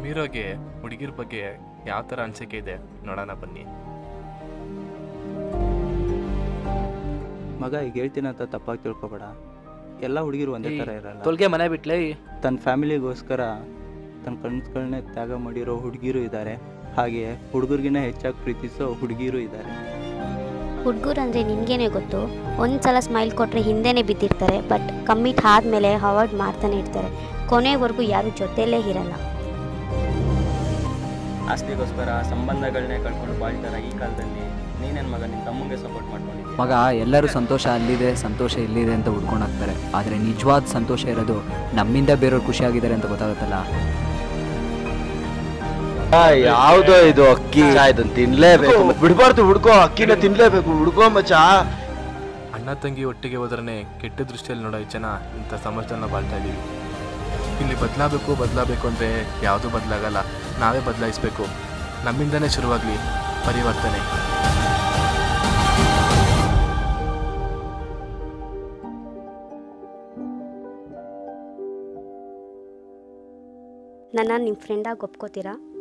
ಹೀರೋಗೆ ಹುಡುಗಿರ ಬಗ್ಗೆ ಯಾವ ಥರ ಅನಿಸಿಕೆ ಇದೆ ನೋಡೋಣ ಬನ್ನಿ ಮಗ ಈಗ ಹೇಳ್ತೀನಿ ಅಂತ ತಪ್ಪಾಗಿ ತಿಳ್ಕೊಬೇಡ ಎಲ್ಲ ಹುಡುಗಿರು ಒಂದೇ ಥರ ಇರಲ್ಲ ತೊಲ್ಗೆ ಮನೆ ಬಿಟ್ಲೆ ತನ್ನ ಫ್ಯಾಮಿಲಿಗೋಸ್ಕರ ತನ್ನ ಕನ್ಸುಗಳನ್ನೇ ತ್ಯಾಗ ಮಾಡಿರೋ ಹುಡುಗಿರು ಇದ್ದಾರೆ ಹಾಗೆ ಹುಡುಗರಿಗಿನ್ನ ಹೆಚ್ಚಾಗಿ ಪ್ರೀತಿಸೋ ಹುಡುಗಿರು ಇದ್ದಾರೆ ಹುಡುಗರು ಅಂದರೆ ನಿನಗೇನೆ ಗೊತ್ತು ಒಂದು ಸಲ ಸ್ಮೈಲ್ ಕೊಟ್ಟರೆ ಹಿಂದೆನೇ ಬಿದ್ದಿರ್ತಾರೆ ಬಟ್ ಕಮ್ಮಿಟ್ ಆದಮೇಲೆ ಅವಾಯ್ಡ್ ಮಾಡ್ತಾನೆ ಇರ್ತಾರೆ ಕೊನೆವರೆಗೂ ಯಾರು ಜೊತೆಯಲ್ಲೇ ಇರಲ್ಲ ಆಸ್ತಿಗೋಸ್ಕರ ಸಂಬಂಧಗಳನ್ನೇ ಕಳ್ಕೊಂಡು ಬಾಳ್ತಾರ ಈ ಕಾಲದಲ್ಲಿ ನೀನೇನು ಮಗ ನಿನ್ನ ತಮ್ಮಂಗೆ ಸಪೋರ್ಟ್ ಮಾಡ್ಕೊಂಡಿದ್ದೆ ಮಗ ಎಲ್ಲರೂ ಸಂತೋಷ ಅಲ್ಲಿದೆ ಸಂತೋಷ ಇಲ್ಲಿದೆ ಅಂತ ಹುಡ್ಕೊಂಡು ಹೋಗ್ತಾರೆ ಆದರೆ ನಿಜವಾದ ಸಂತೋಷ ಇರೋದು ನಮ್ಮಿಂದ ಬೇರೆಯವ್ರು ಖುಷಿಯಾಗಿದ್ದಾರೆ ಅಂತ ಗೊತ್ತಾಗುತ್ತಲ್ಲ ಯಾವ್ದೋ ಇದು ಅಕ್ಕಿ ಇದನ್ನ ತಿನ್ಲೇಬೇಕು ಬಿಡ್ಬಾರ್ದು ಹುಡ್ಕೋ ಅಕ್ಕಿನ ತಿನ್ಲೇಬೇಕು ಹುಡ್ಕೋ ಮಚ್ಚ ಅಣ್ಣ ತಂಗಿ ಒಟ್ಟಿಗೆ ಹೋದ್ರೆ ಕೆಟ್ಟ ದೃಷ್ಟಿಯಲ್ಲಿ ನೋಡೋ ಜನ ಇಂಥ ಸಮಾಜದಲ್ಲಿ ಬಾಳ್ತಾ ಇದ್ದೀವಿ ಇಲ್ಲಿ ಬದಲಾಗಬೇಕು ಬದಲಾಗಬೇಕು ಅಂದರೆ ಯಾವುದೂ ಬದಲಾಗಲ್ಲ ನಾವೇ ಬದಲಾಯಿಸಬೇಕು ನಮ್ಮಿಂದನೇ ಶುರುವಾಗಲಿ ಪರಿವರ್ತನೆ ನನ್ನ ನಿಮ್ಮ ಫ್ರೆಂಡಾಗಿ ಒಪ್ಕೋತೀರಾ